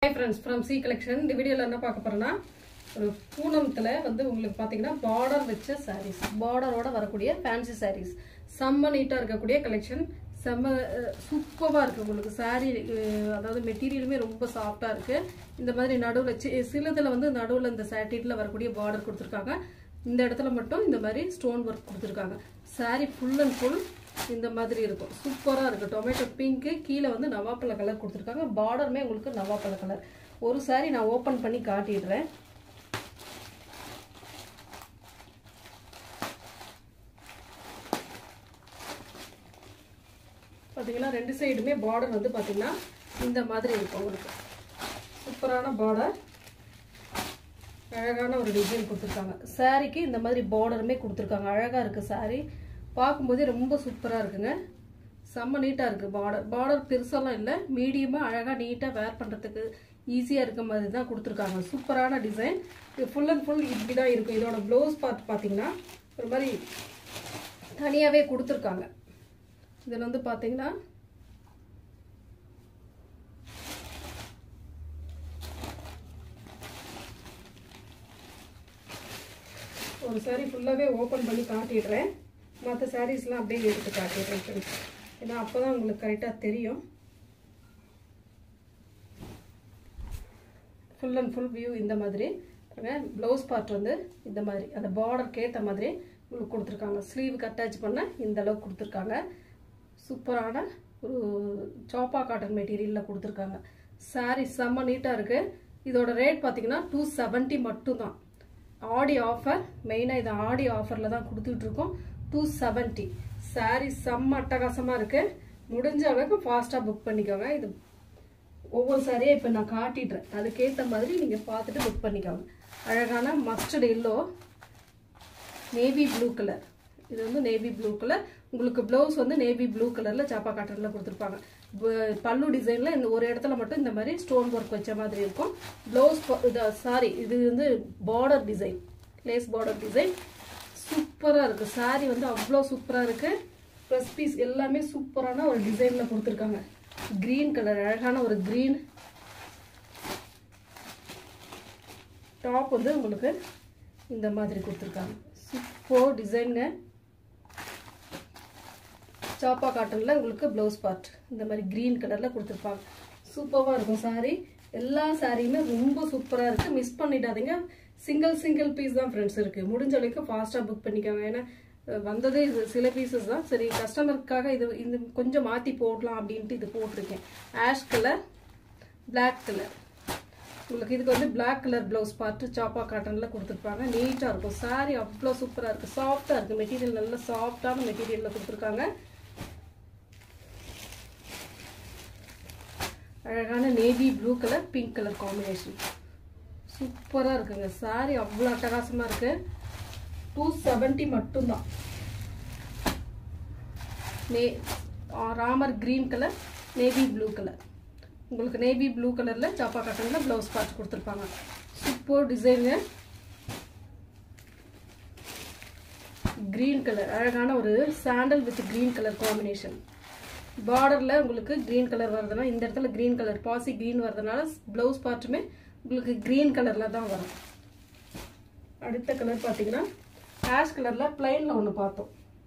hi friends from C collection இந்த வீடியோவில் என்ன பார்க்க போகிறோன்னா ஒரு பூனத்தில் வந்து உங்களுக்கு பார்த்தீங்கன்னா பார்டர் வச்ச சாரீஸ் பார்டரோட வரக்கூடிய ஃபேன்சி சாரீஸ் செம்ம நீட்டாக இருக்கக்கூடிய கலெக்ஷன் செம்ம சூப்பராக இருக்குது உங்களுக்கு சாரீ அதாவது மெட்டீரியலுமே ரொம்ப சாஃப்டாக இருக்குது இந்த மாதிரி நடுவில் சி சிலதில் வந்து நடுவில் இந்த சாட்டிட்டில் வரக்கூடிய பார்டர் கொடுத்துருக்காங்க இந்த இடத்துல மட்டும் இந்த மாதிரி ஸ்டோன் ஒர்க் கொடுத்துருக்காங்க சாரீ ஃபுல் அண்ட் ஃபுல் இந்த மாதிரி இருக்கும் சூப்பராக இருக்குது டொமேட்டோ பிங்க்கு கீழே வந்து நவாப்பழ கலர் கொடுத்துருக்காங்க பார்டருமே உங்களுக்கு நவாப்பழ கலர் ஒரு சாரி நான் ஓப்பன் பண்ணி காட்டிடுறேன் பார்த்தீங்கன்னா ரெண்டு சைடுமே பார்டர் வந்து பார்த்தீங்கன்னா இந்த மாதிரி இருக்கும் உங்களுக்கு சூப்பரான பார்டர் அழகான ஒரு டிசைன் கொடுத்துருக்காங்க சாரீக்கு இந்த மாதிரி பார்டருமே கொடுத்துருக்காங்க அழகாக இருக்குது சாரீ பார்க்கும்போதே ரொம்ப சூப்பராக இருக்குங்க செம்ம நீட்டாக இருக்குது பார்டர் பார்டர் பெருசாலாம் இல்லை மீடியமாக அழகாக நீட்டாக வேர் பண்ணுறதுக்கு ஈஸியாக இருக்க மாதிரி தான் கொடுத்துருக்காங்க சூப்பரான டிசைன் இது ஃபுல் அண்ட் ஃபுல் இப்படி தான் இருக்கும் இதோட ப்ளவுஸ் பார்ட் பார்த்தீங்கன்னா ஒரு மாதிரி தனியாகவே கொடுத்துருக்காங்க இதில் வந்து பார்த்தீங்கன்னா ஒரு சாரி ஃபுல்லாகவே ஓப்பன் பண்ணி காட்டிடுறேன் மற்ற சாரீஸ்லாம் அப்படியே எடுத்து காட்டிடுறேன் ஃப்ரெண்ட்ஸ் ஏன்னா அப்போ தான் உங்களுக்கு கரெக்டாக தெரியும் ஃபுல் அண்ட் ஃபுல் வியூ இந்த மாதிரி ப்ளவுஸ் பார்ட் வந்து இந்த மாதிரி அந்த பார்டருக்கு ஏற்ற மாதிரி உங்களுக்கு கொடுத்துருக்காங்க ஸ்லீவுக்கு அட்டாச் பண்ண இந்த அளவுக்கு கொடுத்துருக்காங்க சூப்பரான ஒரு சாப்பா காட்டன் மெட்டீரியலில் கொடுத்துருக்காங்க சாரீ செம்ம நீட்டாக இருக்குது இதோட ரேட் பார்த்தீங்கன்னா டூ செவன்ட்டி மட்டும்தான் ஆடி ஆஃபர் மெயினாக இது ஆடி ஆஃபரில் தான் கொடுத்துட்ருக்கோம் டூ செவன்ட்டி சாரீ செம்ம அட்டகாசமாக இருக்குது முடிஞ்ச அளவுக்கு ஃபாஸ்ட்டாக புக் பண்ணிக்கோங்க இது ஒவ்வொரு சாரியாக இப்போ நான் காட்டிடுறேன் அதுக்கேற்ற மாதிரி நீங்கள் பார்த்துட்டு புக் பண்ணிக்கோங்க அழகான mustard yellow navy blue colour இது வந்து நேவி ப்ளூ கலர் உங்களுக்கு ப்ளவுஸ் வந்து நேவி ப்ளூ கலரில் சாப்பா காட்டனில் கொடுத்துருப்பாங்க பல்லு டிசைனில் இந்த ஒரு இடத்துல மட்டும் இந்த மாதிரி ஸ்டோன் ஒர்க் வச்ச மாதிரி இருக்கும் ப்ளவுஸ் இது சாரி இது வந்து border design lace border design சூப்பராக இருக்குது சாரி வந்து அவ்வளோ சூப்பராக இருக்குது ப்ளஸ் பீஸ் எல்லாமே சூப்பரான ஒரு டிசைனில் கொடுத்துருக்காங்க க்ரீன் கலர் அழகான ஒரு க்ரீன் டாப் வந்து உங்களுக்கு இந்த மாதிரி கொடுத்துருக்காங்க சூப்பர் டிசைனுங்க சாப்பா காட்டனில் உங்களுக்கு ப்ளவுஸ் பார்ட் இந்த மாதிரி க்ரீன் கலரில் கொடுத்துருப்பாங்க சூப்பராக இருக்கும் சாரீ எல்லா சாரியுமே ரொம்ப சூப்பராக இருக்குது மிஸ் பண்ணிடாதீங்க சிங்கிள் சிங்கிள் பீஸ் தான் ஃப்ரெண்ட்ஸ் இருக்குது முடிஞ்ச அளவுக்கு ஃபாஸ்ட்டாக புக் பண்ணிக்கோங்க ஏன்னா வந்ததே இது சில பீசஸ் தான் சரி கஸ்டமருக்காக இது இந்த கொஞ்சம் மாற்றி போடலாம் அப்படின்ட்டு இது போட்டிருக்கேன் ஆஷ் கலர் பிளாக் கலர் உங்களுக்கு இதுக்கு வந்து பிளாக் கலர் ப்ளவுஸ் பார்த்து சாப்பா காட்டனில் கொடுத்துருப்பாங்க நீட்டாக இருக்கும் சாரீ அவ்வளோ சூப்பராக இருக்குது சாஃப்டாக இருக்குது மெட்டீரியல் நல்லா சாஃப்டான மெட்டீரியலில் கொடுத்துருக்காங்க அழகான navy blue colour pink colour combination சூப்பராக இருக்குங்க சாரீ அவ்வளோ அட்டகாசமாக இருக்குது டூ செவன்ட்டி மட்டும்தான் நே Ramar green colour navy blue colour உங்களுக்கு நேவி ப்ளூ கலரில் சாப்பா காட்டனில் ப்ளவுஸ் பார்த்து கொடுத்துருப்பாங்க சூப்பர் டிசைனு க்ரீன் கலர் அழகான ஒரு sandal with green colour combination பார்டரில் உங்களுக்கு க்ரீன் கலர் வருதுன்னா இந்த இடத்துல க்ரீன் கலர் பாசி க்ரீன் வரதுனால ப்ளவுஸ் பார்ட்டுமே உங்களுக்கு க்ரீன் கலரில் தான் வரும் அடுத்த கலர் பார்த்தீங்கன்னா ஆஷ் கலரில் பிளைனில் ஒன்று பார்த்தோம்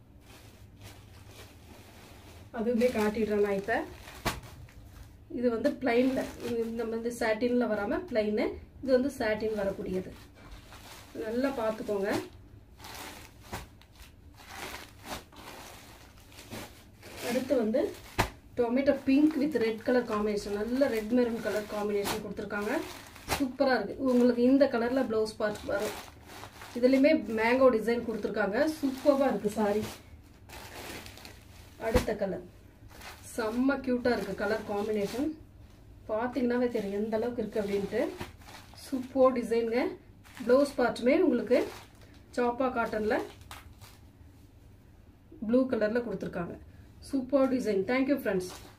அதுவுமே காட்டிடுறேன் நான் இப்போ இது வந்து பிளைனில் இந்த வந்து சாட்டினில் வராமல் பிளைனு இது வந்து சாட்டின் வரக்கூடியது நல்லா பார்த்துக்கோங்க அடுத்து வந்து tomato pink with red colour combination நல்ல ரெட் மெரூன் கலர் காம்பினேஷன் கொடுத்துருக்காங்க சூப்பராக இருக்குது உங்களுக்கு இந்த கலரில் ப்ளவுஸ் பார்ட் வரும் இதுலேயுமே மேங்கோ டிசைன் கொடுத்துருக்காங்க சூப்பராக இருக்குது சாரி அடுத்த கலர் செம்ம க்யூட்டாக இருக்குது கலர் காம்பினேஷன் பார்த்தீங்கன்னாவே தெரியும் எந்த அளவுக்கு இருக்குது அப்படின்ட்டு சூப்பர் டிசைனுங்க ப்ளவுஸ் பார்ட்டுமே உங்களுக்கு சாப்பா காட்டனில் ப்ளூ கலரில் கொடுத்துருக்காங்க சூப்பர் டிசைன் தேங்க்யூ ஃப்ரெண்ட்ஸ்